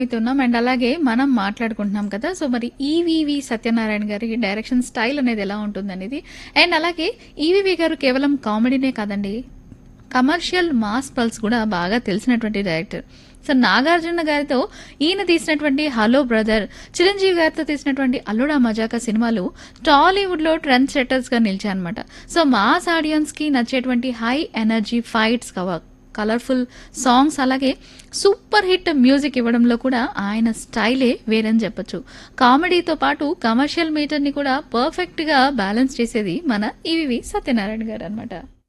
ఉన్నాం అండ్ అలాగే మనం మాట్లాడుకుంటున్నాం కదా సో మరి ఈవివి సత్యనారాయణ గారి డైరెక్షన్ స్టైల్ అనేది ఎలా ఉంటుంది అనేది అండ్ అలాగే ఈవివి గారు కేవలం కామెడీనే కాదండి కమర్షియల్ మాస్ పల్స్ కూడా బాగా తెలిసినటువంటి డైరెక్టర్ సో నాగార్జున గారితో ఈయన తీసినటువంటి హలో బ్రదర్ చిరంజీవి గారితో తీసినటువంటి అల్లుడా మజాకా సినిమాలు టాలీవుడ్ లో ట్రెండ్ సెట్టర్స్ గా నిలిచాయన్నమాట సో మాస్ ఆడియన్స్ కి నచ్చేటువంటి హై ఎనర్జీ ఫైట్స్ కవ కలర్ఫుల్ సాంగ్స్ అలాగే సూపర్ హిట్ మ్యూజిక్ ఇవ్వడంలో కూడా ఆయన స్టైలే వేరని చెప్పొచ్చు కామెడీతో పాటు కమర్షియల్ మీటర్ని కూడా పర్ఫెక్ట్గా బ్యాలెన్స్ చేసేది మన ఈవివి సత్యనారాయణ గారు అనమాట